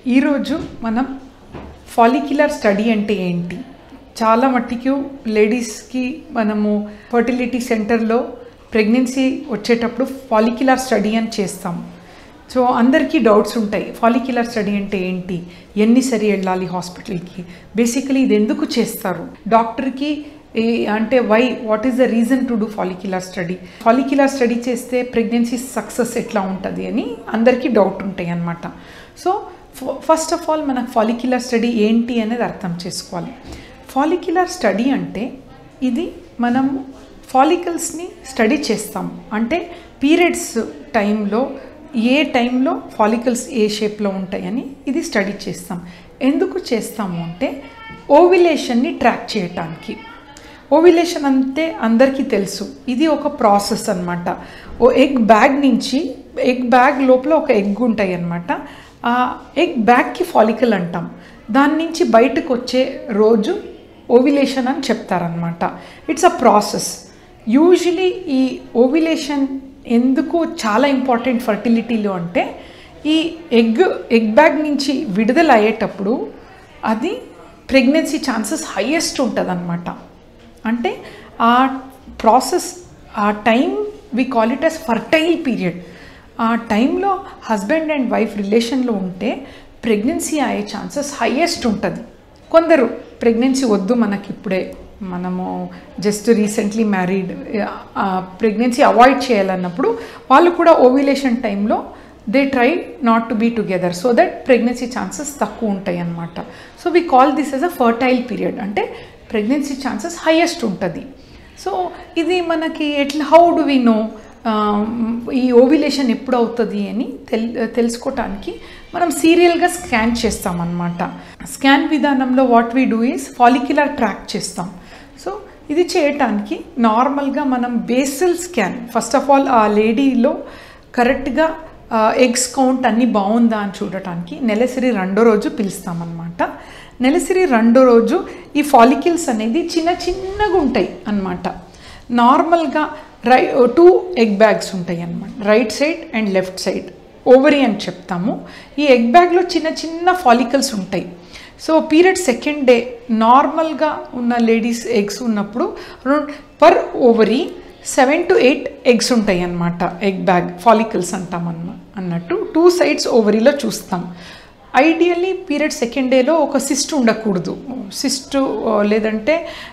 ఈరోజు మనం follicular study అంటే ఏంటి చాలా మట్టికి లేడీస్కి మనము ఫర్టిలిటీ సెంటర్లో ప్రెగ్నెన్సీ వచ్చేటప్పుడు ఫాలిక్యులర్ స్టడీ అని చేస్తాం సో అందరికీ డౌట్స్ ఉంటాయి ఫాలిక్యులర్ స్టడీ అంటే ఏంటి ఎన్నిసరి వెళ్ళాలి హాస్పిటల్కి బేసికలీ ఇది ఎందుకు చేస్తారు డాక్టర్కి ఏ అంటే why what is the reason to do follicular study follicular study చేస్తే ప్రెగ్నెన్సీ సక్సెస్ ఎట్లా ఉంటుంది అని అందరికీ డౌట్ ఉంటాయి అన్నమాట సో ఫస్ట్ ఆఫ్ ఆల్ మనకు ఫాలిక్యులర్ స్టడీ ఏంటి అనేది అర్థం చేసుకోవాలి ఫాలిక్యులర్ స్టడీ అంటే ఇది మనం ఫాలికల్స్ని స్టడీ చేస్తాం అంటే పీరియడ్స్ టైంలో ఏ టైంలో ఫాలికల్స్ ఏ షేప్లో ఉంటాయని ఇది స్టడీ చేస్తాం ఎందుకు చేస్తాము అంటే ఓవిలేషన్ని ట్రాక్ చేయటానికి ఓవిలేషన్ అంటే అందరికీ తెలుసు ఇది ఒక ప్రాసెస్ అనమాట ఓ ఎగ్ బ్యాగ్ నుంచి ఎగ్ బ్యాగ్ లోపల ఒక ఎగ్ ఉంటాయి అనమాట ఆ ఎగ్ బ్యాగ్కి ఫాలికల్ అంటాం దాని నుంచి బయటకు వచ్చే రోజు ఓవిలేషన్ అని చెప్తారనమాట ఇట్స్ అ ప్రాసెస్ యూజువలీ ఈ ఓవిలేషన్ ఎందుకు చాలా ఇంపార్టెంట్ ఫర్టిలిటీలో అంటే ఈ ఎగ్ ఎగ్ బ్యాగ్ నుంచి విడుదల అయ్యేటప్పుడు అది ప్రెగ్నెన్సీ ఛాన్సెస్ హయ్యెస్ట్ ఉంటుంది అనమాట అంటే ఆ ప్రాసెస్ ఆ time we call it as fertile period ఆ టైంలో హస్బెండ్ అండ్ వైఫ్ రిలేషన్లో ఉంటే ప్రెగ్నెన్సీ అయ్యే ఛాన్సెస్ హయ్యెస్ట్ ఉంటుంది కొందరు ప్రెగ్నెన్సీ వద్దు మనకి ఇప్పుడే మనము just recently married pregnancy avoid చేయాలన్నప్పుడు వాళ్ళు కూడా ఓవిలేషన్ టైంలో they try not to be together so that pregnancy chances తక్కువ ఉంటాయి అన్నమాట so we call this as a fertile period అంటే ప్రెగ్నెన్సీ ఛాన్సెస్ హయ్యెస్ట్ ఉంటుంది సో ఇది మనకి ఎట్లా హౌ డు వి నో ఈ ఓవిలేషన్ ఎప్పుడు అవుతుంది అని తెల్ తెలుసుకోవటానికి మనం సీరియల్గా స్కాన్ చేస్తామన్నమాట స్కాన్ విధానంలో what we do is follicular track చేస్తాం సో ఇది చేయటానికి నార్మల్గా మనం basal scan first of all ఆ లేడీలో కరెక్ట్గా ఎగ్స్ కౌంట్ అన్నీ బాగుందా అని చూడటానికి నెలసరి రెండో రోజు పిలుస్తామన్నమాట నెలసరి రెండో రోజు ఈ ఫాలిక్యుల్స్ అనేది చిన్న చిన్నగా ఉంటాయి అన్నమాట నార్మల్గా రై టూ ఎగ్ బ్యాగ్స్ ఉంటాయి అన్నమాట right side and left side ovary అని చెప్తాము ఈ ఎగ్ బ్యాగ్లో చిన్న చిన్న ఫాలికల్స్ ఉంటాయి సో పీరియడ్ సెకండ్ డే నార్మల్గా ఉన్న లేడీస్ ఎగ్స్ ఉన్నప్పుడు per ovary seven to eight eggs ఉంటాయి అన్నమాట ఎగ్ బ్యాగ్ ఫాలికల్స్ అంటాం అన్న అన్నట్టు టూ సైడ్స్ ఓవరీలో చూస్తాం ఐడియల్లీ పీరియడ్ సెకండ్ డేలో ఒక సిస్ట్ ఉండకూడదు సిస్ట్ లేదంటే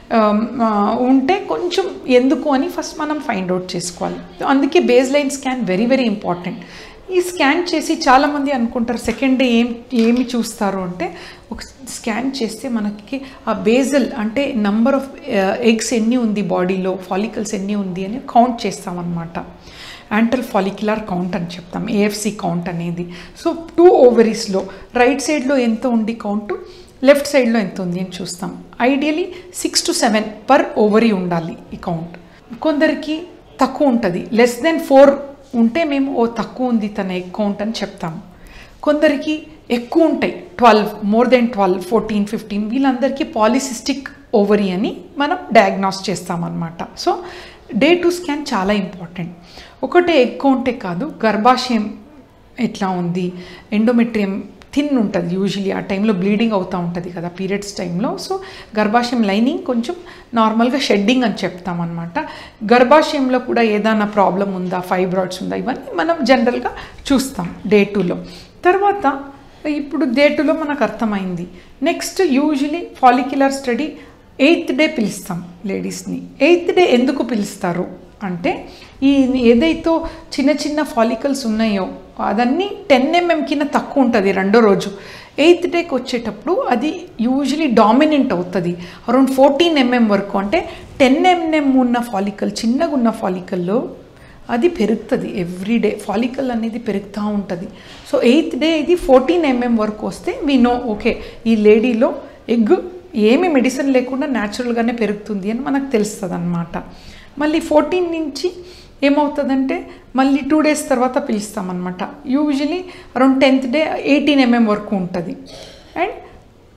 ఉంటే కొంచెం ఎందుకు అని ఫస్ట్ మనం ఫైండ్ అవుట్ చేసుకోవాలి అందుకే baseline scan very very important ఈ స్కాన్ చేసి చాలామంది అనుకుంటారు సెకండ్ డే ఏం ఏమి చూస్తారు అంటే ఒక స్కాన్ చేస్తే మనకి ఆ బేజల్ అంటే నంబర్ ఆఫ్ ఎగ్స్ ఎన్ని ఉంది బాడీలో ఫాలికల్స్ ఎన్ని ఉంది అని కౌంట్ చేస్తామన్నమాట యాంటల్ ఫాలిక్యులర్ కౌంట్ అని చెప్తాం ఏఎఫ్సి కౌంట్ అనేది సో టూ ఓవరీస్లో రైట్ సైడ్లో ఎంత ఉంది కౌంట్ లెఫ్ట్ సైడ్లో ఎంత ఉంది అని చూస్తాం ideally six to seven per ovary ఉండాలి ఈ కౌంట్ కొందరికి తక్కువ ఉంటుంది లెస్ దెన్ ఫోర్ ఉంటే మేము ఓ తక్కువ ఉంది తన ఎగ్ కౌంట్ అని చెప్తాము కొందరికి ఎక్కువ ఉంటాయి twelve more than twelve fourteen fifteen వీళ్ళందరికీ పాలిసిస్టిక్ ఓవరీ అని మనం డయాగ్నాస్ చేస్తామన్నమాట సో డే టు స్కాన్ చాలా ఇంపార్టెంట్ ఒకటే ఎగ్ కౌంటే కాదు గర్భాశయం ఎట్లా ఉంది ఎండోమెట్రియం థిన్ ఉంటుంది యూజువలీ ఆ టైంలో బ్లీడింగ్ అవుతూ ఉంటుంది కదా పీరియడ్స్ టైంలో సో గర్భాశయం లైనింగ్ కొంచెం నార్మల్గా షెడ్డింగ్ అని చెప్తామన్నమాట గర్భాశయంలో కూడా ఏదైనా ప్రాబ్లం ఉందా ఫైబ్రాయిడ్స్ ఉందా ఇవన్నీ మనం జనరల్గా చూస్తాం డే టూలో తర్వాత ఇప్పుడు డే టూలో మనకు అర్థమైంది next usually follicular study eighth day పిలుస్తాం లేడీస్ని ఎయిత్ డే ఎందుకు పిలుస్తారు అంటే ఈ ఏదైతే చిన్న చిన్న ఫాలికల్స్ ఉన్నాయో అదన్నీ టెన్ ఎంఎం కింద తక్కువ ఉంటుంది రెండో రోజు ఎయిత్ డేకి వచ్చేటప్పుడు అది యూజువలీ డామినెంట్ అవుతుంది అరౌండ్ ఫోర్టీన్ ఎంఎం వరకు అంటే టెన్ ఎంఎం ఉన్న ఫాలికల్ చిన్నగా ఉన్న ఫాలికల్లో అది పెరుగుతుంది ఎవ్రీ డే ఫాలికల్ అనేది పెరుగుతూ ఉంటుంది సో ఎయిత్ డే ఇది ఫోర్టీన్ ఎంఎం వరకు వస్తే వీ నో ఓకే ఈ లేడీలో ఎగ్ ఏమి మెడిసిన్ లేకుండా న్యాచురల్గానే పెరుగుతుంది అని మనకు తెలుస్తుంది అనమాట మళ్ళీ ఫోర్టీన్ నుంచి ఏమవుతుందంటే మళ్ళీ టూ డేస్ తర్వాత పిలుస్తామన్నమాట usually around tenth day eighteen mm వరకు ఉంటుంది అండ్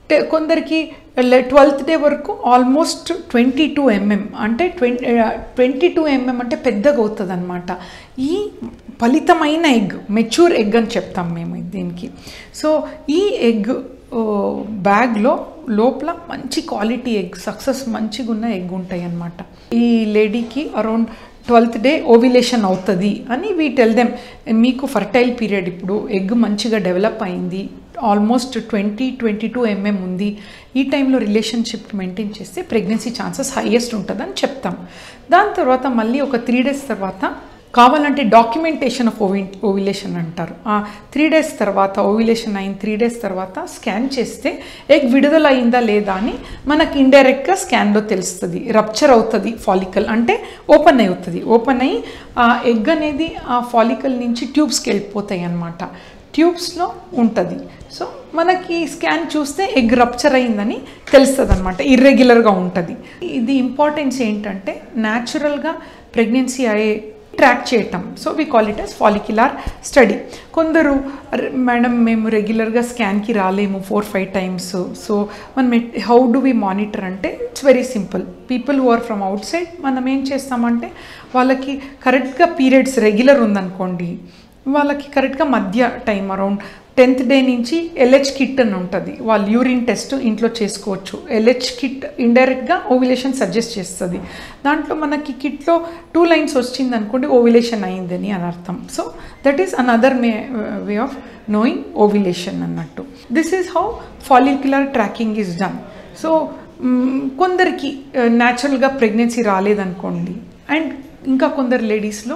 టె- కొందరికి ట్వెల్త్ డే వరకు ఆల్మోస్ట్ ట్వంటీ టూ ఎంఎం అంటే ట్వంటీ ట్వంటీ టూ ఎంఎం అంటే పెద్దగా అవుతుంది అనమాట ఈ ఫలితమైన ఎగ్ మెచ్యూర్ ఎగ్ అని చెప్తాం మేము దీనికి సో ఈ ఎగ్ బ్యాగ్లో లోపల మంచి క్వాలిటీ ఎగ్ సక్సెస్ మంచిగా ఉన్న ఎగ్ ఉంటాయి అన్నమాట ఈ లేడీకి అరౌండ్ ట్వెల్త్ డే ఓవిలేషన్ అవుతుంది అని వీ టెల్ దెమ్ మీకు ఫర్టైల్ పీరియడ్ ఇప్పుడు ఎగ్ మంచిగా డెవలప్ అయింది almost twenty twenty two mm ఉంది ఈ టైంలో రిలేషన్షిప్ మెయింటైన్ చేస్తే ప్రెగ్నెన్సీ ఛాన్సెస్ హైయెస్ట్ ఉంటుందని చెప్తాం దాని తర్వాత మళ్ళీ ఒక త్రీ డేస్ తర్వాత కావాలంటే డాక్యుమెంటేషన్ ఆఫ్ ఓవి ఓవిలేషన్ అంటారు ఆ త్రీ డేస్ తర్వాత ఓవిలేషన్ అయిన త్రీ డేస్ తర్వాత స్కాన్ చేస్తే ఎగ్ విడుదల అయిందా లేదా అని మనకి ఇండైరెక్ట్గా స్కాన్లో తెలుస్తుంది రప్చర్ అవుతుంది ఫాలికల్ అంటే ఓపెన్ అవుతుంది ఓపెన్ అయ్యి ఆ ఎగ్ అనేది ఆ ఫాలికల్ నుంచి ట్యూబ్స్కి వెళ్ళిపోతాయి అన్నమాట ట్యూబ్స్లో ఉంటుంది సో మనకి స్కాన్ చూస్తే ఎగ్ రప్చర్ అయిందని తెలుస్తుంది అనమాట ఇర్రెగ్యులర్గా ఉంటుంది ఇది ఇంపార్టెన్స్ ఏంటంటే న్యాచురల్గా ప్రెగ్నెన్సీ అయ్యే ట్రాక్ చేయటం so we call it as follicular study కొందరు "అరే, మేడం మేము రెగ్యులర్గా స్కాన్కి రాలేము ఫోర్ ఫైవ్ టైమ్స్ సో మనం హౌ డు వి మానిటర్ అంటే it's very simple people who are from outside మనం ఏం చేస్తామంటే వాళ్ళకి కరెక్ట్గా పీరియడ్స్ రెగ్యులర్ ఉందనుకోండి వాళ్ళకి కరెక్ట్గా మధ్య టైం అరౌండ్ టెన్త్ డే నుంచి ఎల్హెచ్ కిట్ అని ఉంటుంది వాళ్ళు యూరిన్ టెస్ట్ ఇంట్లో చేసుకోవచ్చు ఎల్హెచ్ కిట్ ఇండైరెక్ట్గా ఓవిలేషన్ సజెస్ట్ చేస్తుంది దాంట్లో మనకి కిట్లో టూ లైన్స్ వచ్చింది అనుకోండి ఓవిలేషన్ అయిందని అని అర్థం so that is another may way of knowing ovulation అన్నట్టు this is how follicular tracking is done so కొందరికి న్యాచురల్గా ప్రెగ్నెన్సీ రాలేదనుకోండి అండ్ ఇంకా కొందరు లేడీస్లో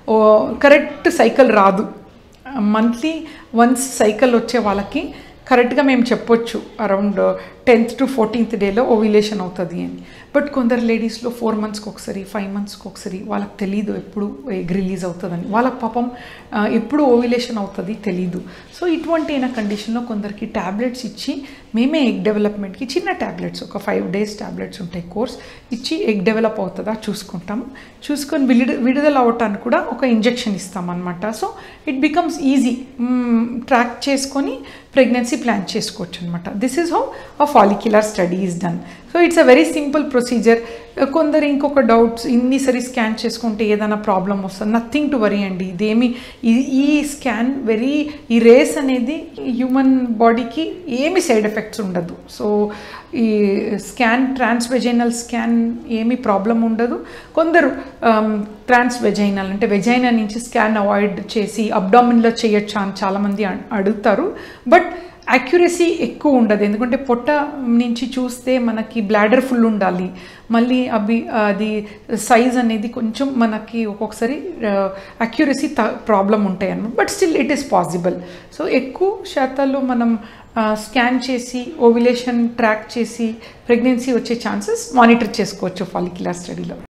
కరెక్ట్ సైకిల్ రాదు మంత్లీ వన్స్ సైకిల్ వచ్చే వాళ్ళకి కరెక్ట్గా మేము చెప్పొచ్చు అరౌండ్ టెన్త్ టు ఫోర్టీన్త్ డేలో ఓవిలేషన్ అవుతుంది అని బట్ కొందరు లేడీస్లో ఫోర్ మంత్స్కి ఒకసారి ఫైవ్ మంత్స్కి ఒకసారి వాళ్ళకి తెలీదు ఎప్పుడు ఎగ్ రిలీజ్ అవుతుందని వాళ్ళకి పాపం ఆ, ఎప్పుడు ఓవిలేషన్ అవుతుంది తెలీదు సో ఇటువంటి అయిన కండిషన్లో కొందరికి ట్యాబ్లెట్స్ ఇచ్చి మేమే ఎగ్ డెవలప్మెంట్కి చిన్న ట్యాబ్లెట్స్ ఒక ఫైవ్ డేస్ ట్యాబ్లెట్స్ ఉంటాయి కోర్స్ ఇచ్చి ఎగ్ డెవలప్ అవుతుందా చూసుకుంటాము చూసుకొని విడుద విడుదల అవటానికి కూడా ఒక ఇంజెక్షన్ ఇస్తాం అనమాట so it becomes easy track చేసుకొని ప్రెగ్నెన్సీ ప్లాన్ చేసుకోవచ్చు అనమాట this is how a follicular study is done so it's a very simple procedure కొందరు ఇంకొక డౌట్స్ ఇన్నిసరి స్కాన్ చేసుకుంటే ఏదైనా ప్రాబ్లం వస్తుంది నథింగ్ టు వరీ అండి ఇదేమి ఈ- ఈ స్కాన్ వెరీ ఈ రేస్ అనేది హ్యూమన్ బాడీకి ఏమి సైడ్ ఎఫెక్ట్స్ ఉండదు సో ఈ స్కాన్ ట్రాన్స్వెజైనల్ స్కాన్ ఏమీ ప్రాబ్లం ఉండదు కొందరు ట్రాన్స్ వెజైనల్ అంటే వెజైనా నుంచి స్కాన్ అవాయిడ్ చేసి అబ్డామిన్లో చేయొచ్చా అని చాలామంది అ- అడుగుతారు బట్ యాక్యురసీ ఎక్కువ ఉండదు ఎందుకంటే పొట్ట నుంచి చూస్తే మనకి బ్లాడర్ ఫుల్ ఉండాలి మళ్ళీ అవి అది సైజ్ అనేది కొంచెం మనకి ఒక్కొక్కసారి అక్యురసీ త ప్రాబ్లం ఉంటాయి అన్నమాట but still it is possible so ఎక్కువ శాతాల్లో మనం స్కాన్ చేసి ఓవిలేషన్ ట్రాక్ చేసి ప్రెగ్నెన్సీ వచ్చే ఛాన్సెస్ మానిటర్ చేసుకోవచ్చు ఫాలిక్యులర్ స్టడీలో